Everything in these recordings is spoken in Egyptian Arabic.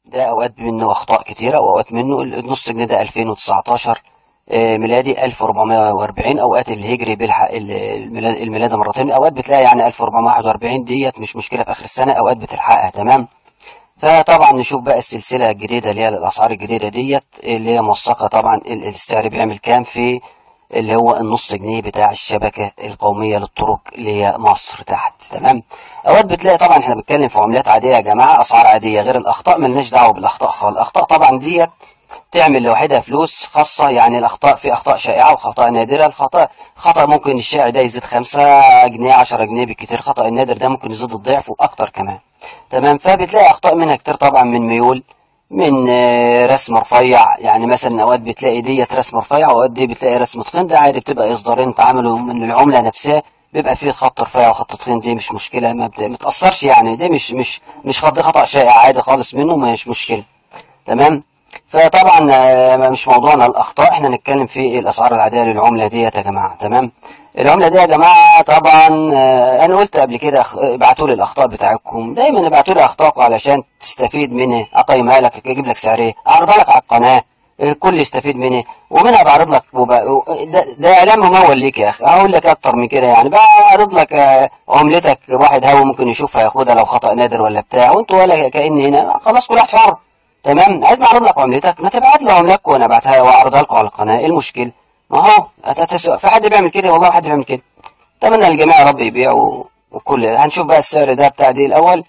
ده اوقات منه اخطاء كتيره واوقات منه النص جنيه ده 2019 آه، ميلادي 1440 اوقات الهجري بيلحق ال- الميلاد الميلاد مرتين اوقات بتلاقي يعني 1441 ديت مش مشكله في اخر السنه اوقات بتلحقها تمام فطبعا نشوف بقى السلسله الجديده اللي هي الاسعار الجديده ديت اللي هي موثقه طبعا ال- السعر بيعمل كام في اللي هو النص جنيه بتاع الشبكه القوميه للطرق اللي هي مصر تحت تمام اوقات بتلاقي طبعا احنا بنتكلم في عملات عاديه يا جماعه اسعار عاديه غير الاخطاء ملناش دعوه بالاخطاء خالص الاخطاء طبعا ديت تعمل لوحدها فلوس خاصة يعني الأخطاء في أخطاء شائعة وخطأ نادرة الخطأ خطأ ممكن الشائع ده يزيد خمسة جنيه عشرة جنيه بالكتير خطأ النادر ده ممكن يزيد الضعف وأكتر كمان تمام فبتلاقي أخطاء منها كتير طبعا من ميول من آه، رسم رفيع يعني مثلا اوقات بتلاقي ديت رسم رفيع واوقات دي بتلاقي رسم تخين ده عادي بتبقى اصدارين اتعملوا من العمله نفسها بيبقى فيه خط رفيع وخط تخين دي مش مشكله ما بت- بتاثرش يعني دي مش مش مش خط خطا شائع عادي خالص منه مش مشكله تمام فطبعا آه، مش موضوعنا الاخطاء احنا نتكلم في الاسعار العاديه للعمله ديت يا جماعه تمام العمله دي يا جماعه طبعا آه، انا قلت قبل كده أخ- ابعتوا لي الاخطاء بتاعتكم دايما ابعتوا لي اخطائكم علشان تستفيد منها اقيمها لك اجيب لك سعريه اعرضها لك على القناه الكل يستفيد منها ومنها بعرض لك وب... ده, ده اعلان ممول ليك يا اخي اقول لك اكتر من كده يعني بعرض لك آه، عملتك واحد هوا ممكن يشوفها ياخدها لو خطا نادر ولا بتاع وانتوا ولا كأن هنا خلاص كل واحد حر تمام عايز نعرض لك عملتك ما تبعت لي عملك وانا ابعتها واعرضها لكم على القناه ايه المشكله ما هو هتتسوق في حد بيعمل كده والله حد بيعمل كده اتمنى الجميع يا رب يبيعوا وكل هنشوف بقى السعر ده بتاع دي الاول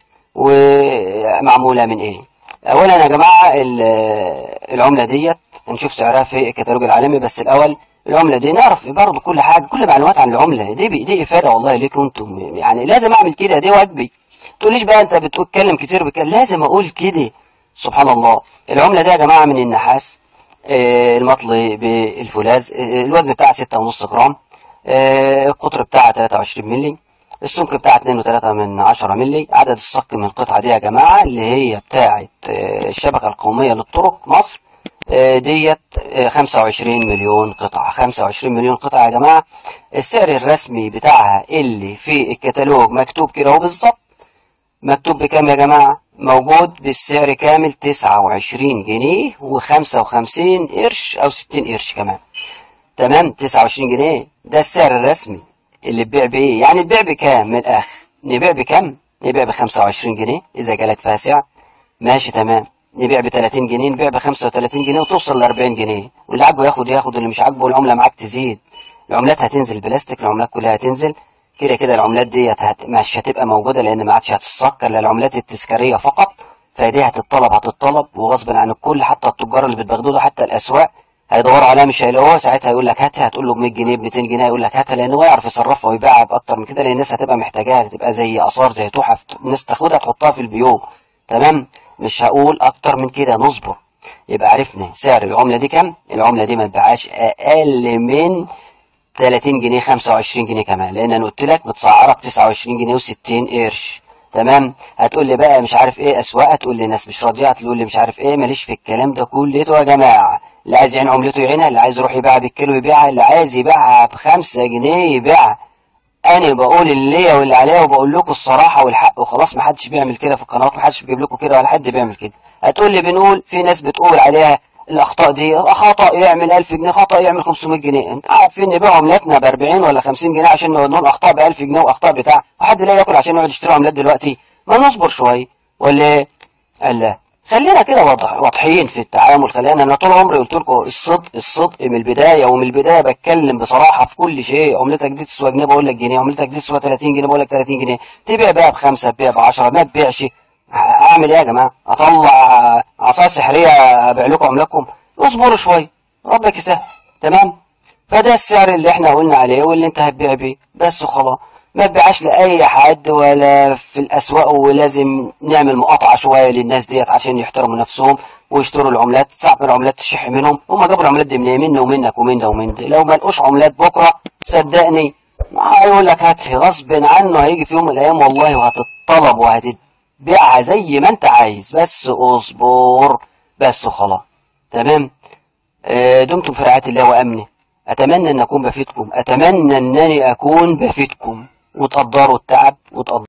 ومعموله من ايه اولا يا جماعه ال- العمله ديت هنشوف سعرها في الكتالوج العالمي بس الاول العمله دي نعرف برضه كل حاجه كل معلومات عن العمله دي دي افاده والله ليكم انتم يعني لازم اعمل كده دي واجبي تقوليش بقى انت بتتكلم كتير بكلام لازم اقول كده سبحان الله العمله دي يا جماعه من النحاس آه، المطلي بالفولاذ آه، الوزن بتاعها 6.5 جرام آه، القطر بتاعها 23 مللي السمك بتاعها 2.3 من 10 مللي عدد الصك من القطعة دي يا جماعة اللي هي بتاعة آه، الشبكة القومية للطرق مصر آه، ديت آه، 25 مليون قطعة 25 مليون قطعة يا جماعة السعر الرسمي بتاعها اللي في الكتالوج مكتوب كده اهو بالظبط مكتوب بكام يا جماعة موجود بالسعر كامل 29 جنيه و55 قرش أو 60 قرش كمان تمام 29 جنيه ده السعر الرسمي اللي تبيع بيه يعني تبيع بكام من الآخر نبيع بكام نبيع ب 25 جنيه إذا جالك فيها سعر ماشي تمام نبيع ب 30 جنيه نبيع ب 35 جنيه وتوصل ل 40 جنيه واللي عاجبه ياخد ياخد اللي مش عاجبه العملة معاك تزيد العملات هتنزل بلاستيك العملات كلها هتنزل كده كده العملات دي هت... مش هتبقى موجودة لأن ما عادش هتتسكر إلا العملات التذكارية فقط فدي هتتطلب هتتطلب وغصب عن الكل حتى التجار اللي بتبغدوده حتى الأسواق هيدوروا عليها مش هيلاقوها ساعتها يقول لك هاتها هتقول له ب 100 جنيه ب 200 جنيه يقول لك هاتها لان هو يعرف يصرفها ويبيعها باكتر من كده لان الناس هتبقى محتاجاها تبقى زي اثار زي تحف الناس تاخدها تحطها في البيوت تمام مش هقول اكتر من كده نصبر يبقى عرفنا سعر العمله دي كام العمله دي ما تبيعهاش اقل من 30 جنيه 25 جنيه كمان لان انا قلت لك متسعرك 29 جنيه و60 قرش تمام هتقول لي بقى مش عارف ايه اسواق هتقول لي ناس مش راضيه هتقول لي مش عارف ايه ماليش في الكلام ده كله يا جماعه اللي عايز يعين عملته يعينها اللي عايز يروح يبيعها بالكيلو يبيعها اللي عايز يبيعها بخمسة جنيه يبيعها انا بقول اللي ليا واللي عليا وبقول لكم الصراحه والحق وخلاص ما حدش بيعمل كده في القنوات ما حدش بيجيب لكم كده ولا حد بيعمل كده هتقول لي بنقول في ناس بتقول عليها الاخطاء دي خطا يعمل 1000 جنيه خطا يعمل 500 جنيه انت عارفين نبيع عملاتنا ب 40 ولا 50 جنيه عشان نقول اخطاء ب 1000 جنيه واخطاء بتاع وحد لا ياكل عشان يقعد يشتري عملات دلوقتي ما نصبر شويه ولا ايه؟ قال لا خلينا كده واضح واضحين في التعامل خلينا انا طول عمري قلت لكم الصدق الصدق من البدايه ومن البدايه بتكلم بصراحه في كل شيء عملتك دي تسوى جنيه بقول لك جنيه عملتك دي تسوى 30 جنيه بقول لك 30 جنيه تبيع بقى بخمسه تبيع ب 10 ما تبيعش اعمل ايه يا جماعه اطلع عصايه سحريه ابيع لكم عملكم اصبروا شويه ربك يسهل تمام فده السعر اللي احنا قلنا عليه واللي انت هتبيع بيه بس وخلاص ما تبيعش لاي حد ولا في الاسواق ولازم نعمل مقاطعه شويه للناس ديت عشان يحترموا نفسهم ويشتروا العملات ساعه ما العملات تشح منهم هم جابوا العملات دي منين مني ومنك ومن ده ومن ده لو ما لقوش عملات بكره صدقني هيقول لك هات غصب عنه هيجي في يوم من الايام والله وهتطلب وهتتبيعها زي ما انت عايز بس اصبر بس وخلاص تمام آه، دمتم في رعايه الله وامنه اتمنى ان اكون بفيدكم اتمنى انني اكون بفيدكم وتقدروا التعب وتقدروا